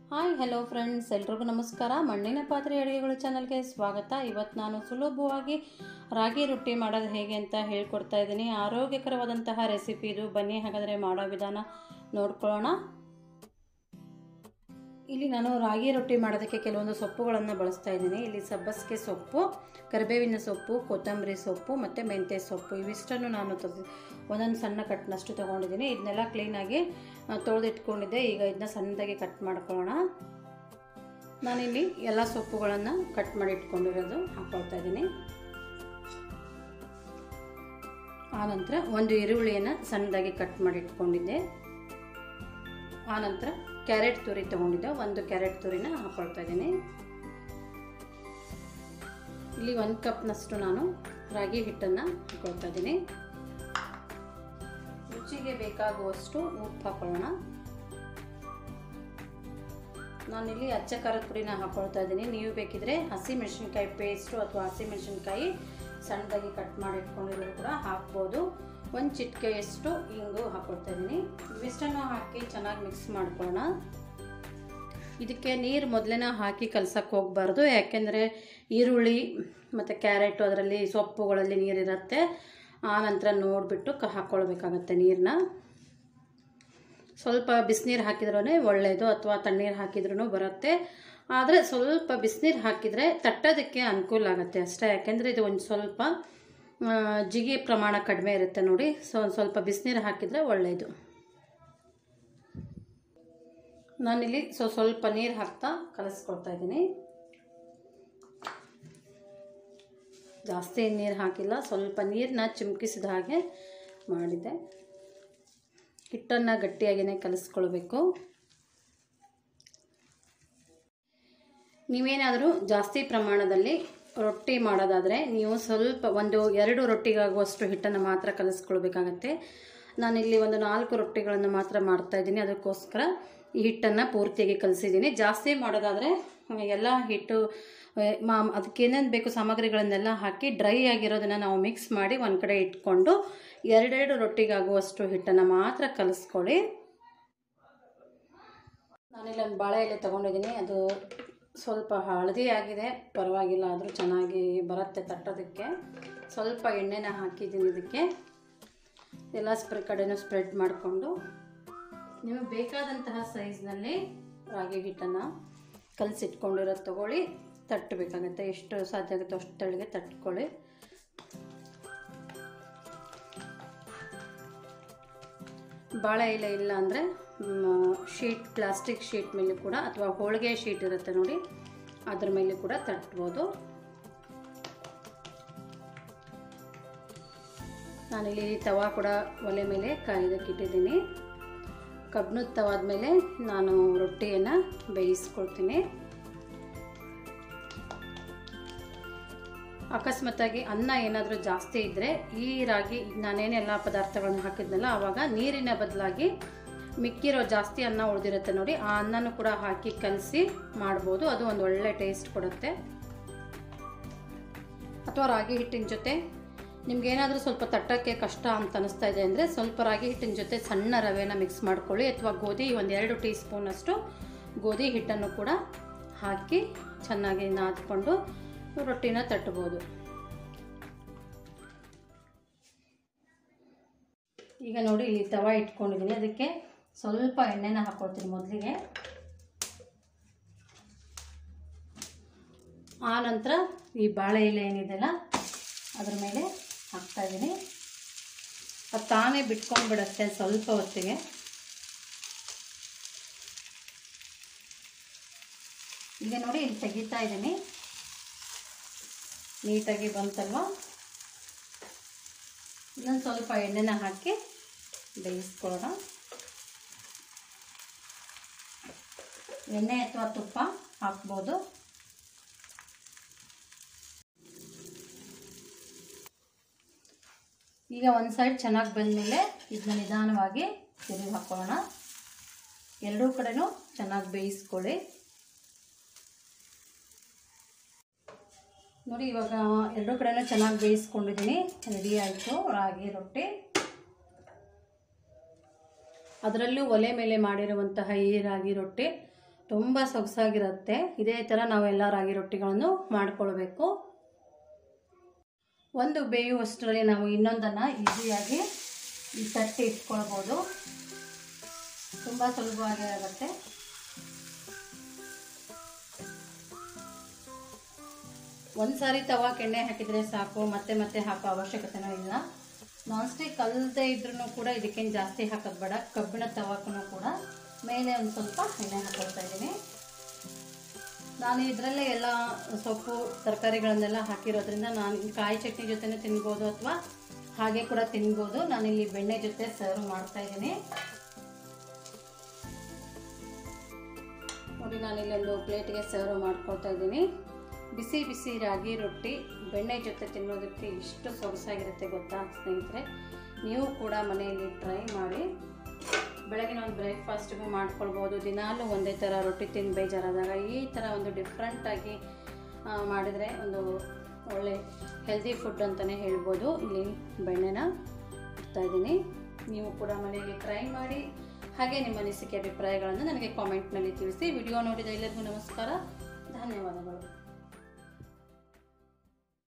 hi hello friends ಎಲ್ರಿಗೂ ನಮಸ್ಕಾರ ಮಣ್ಣಿನ ಪಾತ್ರೆ ಅಡುಗೆಗಳು ಚಾನಲ್ಗೆ ಸ್ವಾಗತ ಇವತ್ತು ನಾನು ಸುಲಭವಾಗಿ ರಾಗಿ ರೊಟ್ಟಿ ಮಾಡೋದು ಹೇಗೆ ಅಂತ ಹೇಳ್ಕೊಡ್ತಾ ಇದ್ದೀನಿ ಆರೋಗ್ಯಕರವಾದಂತಹ ರೆಸಿಪಿ ಇದು ಬನ್ನಿ ಹಾಗಾದರೆ ಮಾಡೋ ವಿಧಾನ ನೋಡ್ಕೊಳ್ಳೋಣ ಇಲ್ಲಿ ನಾನು ರಾಗಿ ರೊಟ್ಟಿ ಮಾಡೋದಕ್ಕೆ ಕೆಲವೊಂದು ಸೊಪ್ಪುಗಳನ್ನು ಬಳಸ್ತಾ ಇದ್ದೀನಿ ಇಲ್ಲಿ ಸಬ್ಬಸಿಗೆ ಸೊಪ್ಪು ಕರಿಬೇವಿನ ಸೊಪ್ಪು ಕೊತ್ತಂಬರಿ ಸೊಪ್ಪು ಮತ್ತು ಮೆಂತ್ಯ ಸೊಪ್ಪು ಇವಿಷ್ಟನ್ನು ನಾನು ತೆಗ್ದು ಒಂದೊಂದು ಸಣ್ಣ ಕಟ್ನಷ್ಟು ತೊಗೊಂಡಿದ್ದೀನಿ ಇದನ್ನೆಲ್ಲ ಕ್ಲೀನಾಗಿ ತೊಳೆದಿಟ್ಕೊಂಡಿದ್ದೆ ಈಗ ಇದನ್ನ ಸಣ್ಣದಾಗಿ ಕಟ್ ಮಾಡ್ಕೊಳ್ಳೋಣ ನಾನಿಲ್ಲಿ ಎಲ್ಲ ಸೊಪ್ಪುಗಳನ್ನು ಕಟ್ ಮಾಡಿ ಇಟ್ಕೊಂಡಿರೋದು ಹಾಕ್ಕೊಳ್ತಾ ಇದ್ದೀನಿ ಆನಂತರ ಒಂದು ಈರುಳ್ಳಿಯನ್ನು ಸಣ್ಣದಾಗಿ ಕಟ್ ಮಾಡಿ ಇಟ್ಕೊಂಡಿದ್ದೆ ಆನಂತರ ಕ್ಯಾರೆಟ್ ತುರಿ ತೊಗೊಂಡಿದ್ದೆ ಒಂದು ಕ್ಯಾರೆಟ್ ತುರಿನ ಹಾಕ್ಕೊಳ್ತಾ ಇದ್ದೀನಿ ಇಲ್ಲಿ ಒಂದು ಕಪ್ನಷ್ಟು ನಾನು ರಾಗಿ ಹಿಟ್ಟನ್ನು ಹಾಕ್ಕೊಳ್ತಾ ಇದ್ದೀನಿ ರುಚಿಗೆ ಬೇಕಾಗುವಷ್ಟು ಉಪ್ಪು ಹಾಕೊಳ್ಳೋಣ ನಾನಿಲ್ಲಿ ಅಚ್ಚ ಖಾರದ ಪುಡಿನ ಹಾಕ್ಕೊಳ್ತಾ ಇದ್ದೀನಿ ನೀವು ಬೇಕಿದ್ರೆ ಹಸಿ ಮೆಣಸಿನ್ಕಾಯಿ ಪೇಸ್ಟು ಅಥವಾ ಹಸಿ ಮೆಣಸಿನ್ಕಾಯಿ ಸಣ್ಣದಾಗಿ ಕಟ್ ಮಾಡಿ ಇಟ್ಕೊಂಡಿರೋದು ಕೂಡ ಹಾಕ್ಬೋದು ಒಂದು ಚಿಟಿಕೆಯಷ್ಟು ಹಿಂಗು ಹಾಕ್ಕೊಳ್ತಾ ಇದ್ದೀನಿ ಇವಿಷ್ಟನ್ನು ಹಾಕಿ ಚೆನ್ನಾಗಿ ಮಿಕ್ಸ್ ಮಾಡ್ಕೊಳ್ಳೋಣ ಇದಕ್ಕೆ ನೀರು ಮೊದಲೇ ಹಾಕಿ ಕಲ್ಸಕ್ಕೆ ಹೋಗಬಾರ್ದು ಯಾಕೆಂದರೆ ಈರುಳ್ಳಿ ಮತ್ತು ಕ್ಯಾರೆಟು ಅದರಲ್ಲಿ ಸೊಪ್ಪುಗಳಲ್ಲಿ ನೀರಿರುತ್ತೆ ಆ ನಂತರ ನೋಡಿಬಿಟ್ಟು ಕ ಹಾಕ್ಕೊಳ್ಬೇಕಾಗತ್ತೆ ನೀರನ್ನ ಸ್ವಲ್ಪ ಬಿಸಿನೀರು ಹಾಕಿದ್ರೂ ಒಳ್ಳೆಯದು ಅಥವಾ ತಣ್ಣೀರು ಹಾಕಿದ್ರೂ ಬರುತ್ತೆ ಆದರೆ ಸ್ವಲ್ಪ ಬಿಸಿನೀರು ಹಾಕಿದರೆ ತಟ್ಟೋದಕ್ಕೆ ಅನುಕೂಲ ಆಗುತ್ತೆ ಅಷ್ಟೇ ಯಾಕೆಂದರೆ ಇದು ಒಂದು ಸ್ವಲ್ಪ ಜಿಗಿ ಪ್ರಮಾಣ ಕಡಿಮೆ ಇರುತ್ತೆ ನೋಡಿ ಸೊ ಒಂದು ಸ್ವಲ್ಪ ಬಿಸಿನೀರು ಹಾಕಿದರೆ ಒಳ್ಳೆಯದು ನಾನಿಲ್ಲಿ ಸೊ ಸ್ವಲ್ಪ ನೀರು ಹಾಕ್ತಾ ಕಲಿಸ್ಕೊಳ್ತಾ ಇದ್ದೀನಿ ಜಾಸ್ತಿ ನೀರು ಹಾಕಿಲ್ಲ ಸ್ವಲ್ಪ ನೀರನ್ನ ಚಿಮ್ಕಿಸಿದ ಹಾಗೆ ಮಾಡಿದೆ ಹಿಟ್ಟನ್ನು ಗಟ್ಟಿಯಾಗಿಯೇ ಕಲಿಸ್ಕೊಳ್ಬೇಕು ನೀವೇನಾದರೂ ಜಾಸ್ತಿ ಪ್ರಮಾಣದಲ್ಲಿ ರೊಟ್ಟಿ ಮಾಡೋದಾದರೆ ನೀವು ಸ್ವಲ್ಪ ಒಂದು ಎರಡು ರೊಟ್ಟಿಗಾಗುವಷ್ಟು ಹಿಟ್ಟನ್ನು ಮಾತ್ರ ಕಲಿಸ್ಕೊಳ್ಬೇಕಾಗತ್ತೆ ನಾನಿಲ್ಲಿ ಒಂದು ನಾಲ್ಕು ರೊಟ್ಟಿಗಳನ್ನು ಮಾತ್ರ ಮಾಡ್ತಾಯಿದ್ದೀನಿ ಅದಕ್ಕೋಸ್ಕರ ಈ ಹಿಟ್ಟನ್ನು ಪೂರ್ತಿಯಾಗಿ ಕಲಿಸಿದ್ದೀನಿ ಜಾಸ್ತಿ ಮಾಡೋದಾದರೆ ಎಲ್ಲ ಹಿಟ್ಟು ಮಾ ಅದಕ್ಕೆ ಏನೇನು ಬೇಕು ಸಾಮಗ್ರಿಗಳನ್ನೆಲ್ಲ ಹಾಕಿ ಡ್ರೈ ಆಗಿರೋದನ್ನು ನಾವು ಮಿಕ್ಸ್ ಮಾಡಿ ಒಂದು ಕಡೆ ಇಟ್ಕೊಂಡು ಎರಡೆರಡು ರೊಟ್ಟಿಗಾಗುವಷ್ಟು ಹಿಟ್ಟನ್ನು ಮಾತ್ರ ಕಲಿಸ್ಕೊಳ್ಳಿ ನಾನಿಲ್ಲಿ ಒಂದು ಬಾಳೆ ಎಲೆ ತೊಗೊಂಡಿದ್ದೀನಿ ಅದು ಸ್ವಲ್ಪ ಹಳದಿ ಆಗಿದೆ ಪರವಾಗಿಲ್ಲ ಆದರೂ ಚೆನ್ನಾಗಿ ಬರುತ್ತೆ ತಟ್ಟೋದಕ್ಕೆ ಸ್ವಲ್ಪ ಎಣ್ಣೆನ ಹಾಕಿದ್ದೀನಿ ಇದಕ್ಕೆ ಎಲ್ಲ ಸ್ಪ್ರೆ ಕಡೆನೂ ಸ್ಪ್ರೆಡ್ ಮಾಡಿಕೊಂಡು ನಿಮಗೆ ಬೇಕಾದಂತಹ ಸೈಜ್ನಲ್ಲಿ ರಾಗಿ ಹಿಟ್ಟನ್ನು ಕಲಸಿಟ್ಕೊಂಡಿರೋದು ತೊಗೊಳ್ಳಿ ತಟ್ಟಬೇಕಾಗತ್ತೆ ಎಷ್ಟು ಸಾಧ್ಯ ಆಗುತ್ತೋ ಅಷ್ಟು ತೆಳಗೆ ತಟ್ಕೊಳ್ಳಿ ಬಾಳೆ ಎಲೆ ಇಲ್ಲ ಅಂದರೆ ಶೀಟ್ ಪ್ಲಾಸ್ಟಿಕ್ ಶೀಟ್ ಮೇಲೆ ಕೂಡ ಅಥವಾ ಹೋಳಿಗೆ ಶೀಟ್ ಇರುತ್ತೆ ನೋಡಿ ಅದ್ರ ಮೇಲೆ ಕೂಡ ತಟ್ಬೋದು ನಾನಿಲ್ಲಿ ತವಾ ಕೂಡ ಒಲೆ ಮೇಲೆ ಕಾಯ್ದಕ್ಕೆ ಇಟ್ಟಿದ್ದೀನಿ ಕಬ್ಬಿಣದ ತವಾದ ಮೇಲೆ ನಾನು ರೊಟ್ಟಿಯನ್ನು ಬೇಯಿಸ್ಕೊಳ್ತೀನಿ ಅಕಸ್ಮಾತಾಗಿ ಅನ್ನ ಏನಾದರೂ ಜಾಸ್ತಿ ಇದ್ದರೆ ಈ ರಾಗಿ ನಾನೇನೆಲ್ಲ ಪದಾರ್ಥಗಳನ್ನು ಹಾಕಿದ್ನಲ್ಲ ಆವಾಗ ನೀರಿನ ಬದಲಾಗಿ ಮಿಕ್ಕಿರೋ ಜಾಸ್ತಿ ಅನ್ನ ಉಳಿದಿರುತ್ತೆ ನೋಡಿ ಆ ಅನ್ನನೂ ಕೂಡ ಹಾಕಿ ಕಲಸಿ ಮಾಡ್ಬೋದು ಅದು ಒಂದು ಒಳ್ಳೆ ಟೇಸ್ಟ್ ಕೊಡುತ್ತೆ ಅಥವಾ ರಾಗಿ ಹಿಟ್ಟಿನ ಜೊತೆ ನಿಮ್ಗೇನಾದರೂ ಸ್ವಲ್ಪ ತಟ್ಟಕ್ಕೆ ಕಷ್ಟ ಅಂತ ಅನಿಸ್ತಾ ಇದೆ ಅಂದರೆ ಸ್ವಲ್ಪ ರಾಗಿ ಹಿಟ್ಟಿನ ಜೊತೆ ಸಣ್ಣ ರವೆನ ಮಿಕ್ಸ್ ಮಾಡ್ಕೊಳ್ಳಿ ಅಥವಾ ಗೋಧಿ ಒಂದು ಎರಡು ಟೀ ಸ್ಪೂನಷ್ಟು ಗೋಧಿ ಹಿಟ್ಟನ್ನು ಕೂಡ ಹಾಕಿ ಚೆನ್ನಾಗಿ ನಾದ್ಕೊಂಡು ರೊಟ್ಟಿನ ತಟ್ಟಬೋದು ಈಗ ನೋಡಿ ಇಲ್ಲಿ ತವ ಇಟ್ಕೊಂಡಿದ್ದೀನಿ ಅದಕ್ಕೆ ಸ್ವಲ್ಪ ಎಣ್ಣೆನ ಹಾಕ್ಕೊಳ್ತೀನಿ ಮೊದಲಿಗೆ ಆ ನಂತರ ಈ ಬಾಳೆ ಎಲೆ ಏನಿದೆಯಲ್ಲ ಅದ್ರ ಮೇಲೆ ಹಾಕ್ತಾ ಇದ್ದೀನಿ ಅದು ತಾನೇ ಬಿಟ್ಕೊಂಡ್ಬಿಡತ್ತೆ ಸ್ವಲ್ಪ ಹೊತ್ತಿಗೆ ಈಗ ನೋಡಿ ಇಲ್ಲಿ ತೆಗಿತಾ ಇದ್ದೀನಿ ನೀಟಾಗಿ ಬಂತಲ್ವ ಇನ್ನೊಂದು ಸ್ವಲ್ಪ ಎಣ್ಣೆನ ಹಾಕಿ ಬೇಯಿಸ್ಕೊಳ್ಳೋಣ ಎಣ್ಣೆ ಅಥವಾ ತುಪ್ಪ ಹಾಕ್ಬೋದು ಈಗ ಒಂದು ಸೈಡ್ ಚೆನ್ನಾಗಿ ಬಂದಮೇಲೆ ಇದನ್ನ ನಿಧಾನವಾಗಿ ತಿರುಗಿ ಹಾಕ್ಕೊಳ್ಳೋಣ ಎರಡೂ ಕಡೆನೂ ಚೆನ್ನಾಗಿ ಬೇಯಿಸ್ಕೊಳ್ಳಿ ನೋಡಿ ಇವಾಗ ಎರಡೂ ಕಡೆನೂ ಚೆನ್ನಾಗಿ ಬೇಯಿಸ್ಕೊಂಡಿದ್ದೀನಿ ರೆಡಿ ಆಯಿತು ರಾಗಿ ರೊಟ್ಟಿ ಅದರಲ್ಲೂ ಒಲೆ ಮೇಲೆ ಮಾಡಿರುವಂತಹ ಈ ರಾಗಿ ರೊಟ್ಟಿ ತುಂಬ ಸೊಗಸಾಗಿರುತ್ತೆ ಇದೇ ಥರ ನಾವೆಲ್ಲ ರಾಗಿ ರೊಟ್ಟಿಗಳನ್ನು ಮಾಡಿಕೊಳ್ಬೇಕು ಒಂದು ಬೇಯುವಷ್ಟರಲ್ಲಿ ನಾವು ಇನ್ನೊಂದನ್ನು ಈಸಿಯಾಗಿ ಈ ತಟ್ಟಿ ಇಟ್ಕೊಳ್ಬೋದು ತುಂಬ ಸುಲಭವಾಗಿ ಆಗುತ್ತೆ ಒಂದು ಸಾರಿ ತವಾಕ್ಕೆ ಎಣ್ಣೆ ಹಾಕಿದರೆ ಸಾಕು ಮತ್ತೆ ಮತ್ತೆ ಹಾಕೋ ಅವಶ್ಯಕತೆನೂ ಇಲ್ಲ ನಾನ್ ಸ್ಟಿಕ್ ಅಲ್ಲದೆ ಇದ್ರೂ ಕೂಡ ಇದಕ್ಕೇನು ಜಾಸ್ತಿ ಹಾಕೋದು ಬೇಡ ಕಬ್ಬಿಣ ತವಾಕೂ ಕೂಡ ಮೇಲೆ ಒಂದು ಸ್ವಲ್ಪ ಎಣ್ಣೆ ಹಾಕೊಳ್ತಾ ಇದ್ದೀನಿ ನಾನು ಇದರಲ್ಲೇ ಎಲ್ಲ ಸೊಪ್ಪು ತರಕಾರಿಗಳನ್ನೆಲ್ಲ ಹಾಕಿರೋದ್ರಿಂದ ನಾನು ಈ ಕಾಯಿ ಚಟ್ನಿ ಜೊತೆನೇ ತಿನ್ಬೋದು ಅಥವಾ ಹಾಗೆ ಕೂಡ ತಿನ್ಬೋದು ನಾನಿಲ್ಲಿ ಬೆಣ್ಣೆ ಜೊತೆ ಸರ್ವ್ ಮಾಡ್ತಾ ಇದ್ದೀನಿ ನೋಡಿ ನಾನಿಲ್ಲಿ ಒಂದು ಪ್ಲೇಟ್ಗೆ ಸರ್ವ್ ಮಾಡ್ಕೊಳ್ತಾ ಇದ್ದೀನಿ ಬಿಸಿ ಬಿಸಿ ರಾಗಿ ರೊಟ್ಟಿ ಬೆಣ್ಣೆ ಜೊತೆ ತಿನ್ನೋದಕ್ಕೆ ಎಷ್ಟು ಸೊಗಸಾಗಿರುತ್ತೆ ಗೊತ್ತಾ ಸ್ನೇಹಿತರೆ ನೀವು ಕೂಡ ಮನೆಯಲ್ಲಿ ಟ್ರೈ ಮಾಡಿ ಬೆಳಗಿನ ಒಂದು ಬ್ರೇಕ್ಫಾಸ್ಟಿಗೂ ಮಾಡ್ಕೊಳ್ಬೋದು ದಿನಾಲೂ ಒಂದೇ ಥರ ರೊಟ್ಟಿ ತಿಂದು ಬೇಜಾರಾದಾಗ ಈ ಥರ ಒಂದು ಡಿಫ್ರೆಂಟಾಗಿ ಮಾಡಿದರೆ ಒಂದು ಒಳ್ಳೆ ಹೆಲ್ದಿ ಫುಡ್ ಅಂತಲೇ ಹೇಳ್ಬೋದು ಇಲ್ಲಿ ಬೆಣ್ಣೆನ ಇಡ್ತಾ ಇದ್ದೀನಿ ನೀವು ಕೂಡ ಮನೆಯಲ್ಲಿ ಟ್ರೈ ಮಾಡಿ ಹಾಗೆ ನಿಮ್ಮ ಅನಿಸಿಕೆ ಅಭಿಪ್ರಾಯಗಳನ್ನು ನನಗೆ ಕಾಮೆಂಟ್ನಲ್ಲಿ ತಿಳಿಸಿ ವಿಡಿಯೋ ನೋಡಿದ ಎಲ್ಲರಿಗೂ ನಮಸ್ಕಾರ ಧನ್ಯವಾದಗಳು